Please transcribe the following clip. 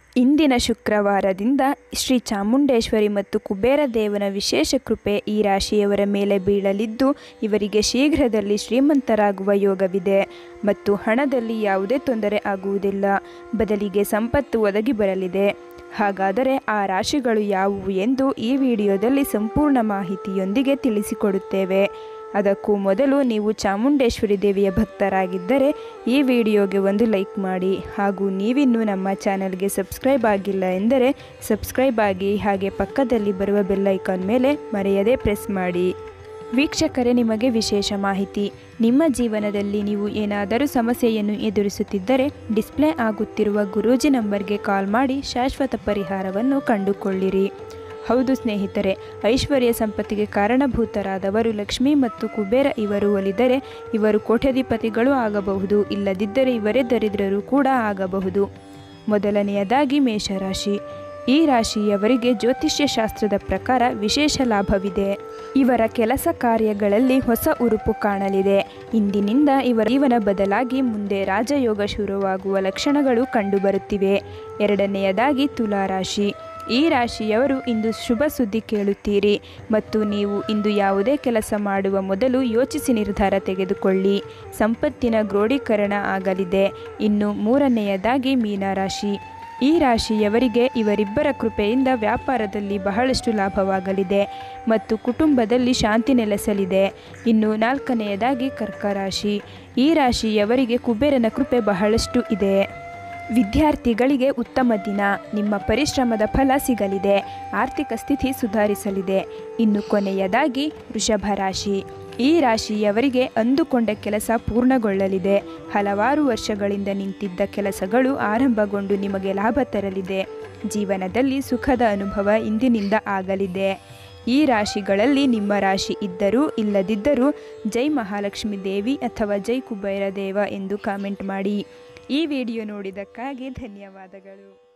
ಇಂದಿನ ಶುಕ್ರವಾರದಿಂದ ಶ್ರೀ ಚಾಮುಂಡೇಶ್ವರಿ ಮತ್ತು ಕುಬೇರ ದೇವನ ವಿಶೇಷ ಕೃಪೆ ಈ ರಾಶಿಯವರ ಮೇಲೆ ಬೀಳಲಿದ್ದು ಇವರಿಗೆ ಶೀಘ್ರದಲ್ಲಿ ಶ್ರೀಮಂತರಾಗುವ ಯೋಗವಿದೆ ಮತ್ತು ಹಣದಲ್ಲಿ ಯಾವುದೇ ತೊಂದರೆ ಆಗುವುದಿಲ್ಲ ಬದಲಿಗೆ ಸಂಪತ್ತು ಒದಗಿ ಬರಲಿದೆ ಹಾಗಾದರೆ ಆ ರಾಶಿಗಳು ಯಾವುವು ಎಂದು ಈ ವಿಡಿಯೋದಲ್ಲಿ ಸಂಪೂರ್ಣ ಮಾಹಿತಿಯೊಂದಿಗೆ ತಿಳಿಸಿಕೊಡುತ್ತೇವೆ ಅದಕ್ಕೂ ಮೊದಲು ನೀವು ಚಾಮುಂಡೇಶ್ವರಿ ದೇವಿಯ ಭಕ್ತರಾಗಿದ್ದರೆ ಈ ವಿಡಿಯೋಗೆ ಒಂದು ಲೈಕ್ ಮಾಡಿ ಹಾಗೂ ನೀವಿನ್ನೂ ನಮ್ಮ ಚಾನಲ್ಗೆ ಸಬ್ಸ್ಕ್ರೈಬ್ ಆಗಿಲ್ಲ ಎಂದರೆ ಸಬ್ಸ್ಕ್ರೈಬ್ ಆಗಿ ಹಾಗೆ ಪಕ್ಕದಲ್ಲಿ ಬರುವ ಬೆಲ್ ಐಕಾನ್ ಮೇಲೆ ಮರೆಯದೇ ಪ್ರೆಸ್ ಮಾಡಿ ವೀಕ್ಷಕರೇ ನಿಮಗೆ ವಿಶೇಷ ಮಾಹಿತಿ ನಿಮ್ಮ ಜೀವನದಲ್ಲಿ ನೀವು ಏನಾದರೂ ಸಮಸ್ಯೆಯನ್ನು ಎದುರಿಸುತ್ತಿದ್ದರೆ ಡಿಸ್ಪ್ಲೇ ಆಗುತ್ತಿರುವ ಗುರೂಜಿ ನಂಬರ್ಗೆ ಕಾಲ್ ಮಾಡಿ ಶಾಶ್ವತ ಪರಿಹಾರವನ್ನು ಕಂಡುಕೊಳ್ಳಿರಿ ಹೌದು ಸ್ನೇಹಿತರೆ ಐಶ್ವರ್ಯ ಸಂಪತ್ತಿಗೆ ಕಾರಣಭೂತರಾದವರು ಲಕ್ಷ್ಮಿ ಮತ್ತು ಕುಬೇರ ಇವರು ಒಲಿದರೆ ಇವರು ಕೋಟ್ಯಧಿಪತಿಗಳು ಆಗಬಹುದು ಇಲ್ಲದಿದ್ದರೆ ಇವರೇ ದರಿದ್ರರು ಕೂಡ ಆಗಬಹುದು ಮೊದಲನೆಯದಾಗಿ ಮೇಷರಾಶಿ ಈ ರಾಶಿಯವರಿಗೆ ಜ್ಯೋತಿಷ್ಯ ಶಾಸ್ತ್ರದ ಪ್ರಕಾರ ವಿಶೇಷ ಲಾಭವಿದೆ ಇವರ ಕೆಲಸ ಕಾರ್ಯಗಳಲ್ಲಿ ಹೊಸ ಉರುಪು ಕಾಣಲಿದೆ ಇಂದಿನಿಂದ ಇವರ ಜೀವನ ಬದಲಾಗಿ ಮುಂದೆ ರಾಜಯೋಗ ಶುರುವಾಗುವ ಲಕ್ಷಣಗಳು ಕಂಡುಬರುತ್ತಿವೆ ಎರಡನೆಯದಾಗಿ ತುಲಾರಾಶಿ ಈ ರಾಶಿಯವರು ಇಂದು ಶುಭ ಸುದ್ದಿ ಕೇಳುತ್ತೀರಿ ಮತ್ತು ನೀವು ಇಂದು ಯಾವುದೇ ಕೆಲಸ ಮಾಡುವ ಮೊದಲು ಯೋಚಿಸಿ ನಿರ್ಧಾರ ತೆಗೆದುಕೊಳ್ಳಿ ಸಂಪತ್ತಿನ ಕ್ರೋಢೀಕರಣ ಆಗಲಿದೆ ಇನ್ನು ಮೂರನೆಯದಾಗಿ ಮೀನರಾಶಿ ಈ ರಾಶಿಯವರಿಗೆ ಇವರಿಬ್ಬರ ಕೃಪೆಯಿಂದ ವ್ಯಾಪಾರದಲ್ಲಿ ಬಹಳಷ್ಟು ಲಾಭವಾಗಲಿದೆ ಮತ್ತು ಕುಟುಂಬದಲ್ಲಿ ಶಾಂತಿ ನೆಲೆಸಲಿದೆ ಇನ್ನು ನಾಲ್ಕನೆಯದಾಗಿ ಕರ್ಕರಾಶಿ ಈ ರಾಶಿಯವರಿಗೆ ಕುಬೇರನ ಕೃಪೆ ಬಹಳಷ್ಟು ಇದೆ ವಿದ್ಯಾರ್ಥಿಗಳಿಗೆ ಉತ್ತಮ ದಿನ ನಿಮ್ಮ ಪರಿಶ್ರಮದ ಫಲ ಸಿಗಲಿದೆ ಆರ್ಥಿಕ ಸ್ಥಿತಿ ಸುಧಾರಿಸಲಿದೆ ಇನ್ನು ಕೊನೆಯದಾಗಿ ವೃಷಭ ರಾಶಿ ಈ ರಾಶಿಯವರಿಗೆ ಅಂದುಕೊಂಡ ಕೆಲಸ ಪೂರ್ಣಗೊಳ್ಳಲಿದೆ ಹಲವಾರು ವರ್ಷಗಳಿಂದ ನಿಂತಿದ್ದ ಕೆಲಸಗಳು ಆರಂಭಗೊಂಡು ನಿಮಗೆ ಲಾಭ ತರಲಿದೆ ಜೀವನದಲ್ಲಿ ಸುಖದ ಅನುಭವ ಇಂದಿನಿಂದ ಆಗಲಿದೆ ಈ ರಾಶಿಗಳಲ್ಲಿ ನಿಮ್ಮ ರಾಶಿ ಇದ್ದರೂ ಇಲ್ಲದಿದ್ದರೂ ಜೈ ಮಹಾಲಕ್ಷ್ಮಿ ದೇವಿ ಅಥವಾ ಜೈ ಕುಬೇರ ದೇವ ಎಂದು ಕಾಮೆಂಟ್ ಮಾಡಿ ಈ ವಿಡಿಯೋ ನೋಡಿದ್ದಕ್ಕಾಗಿ ಧನ್ಯವಾದಗಳು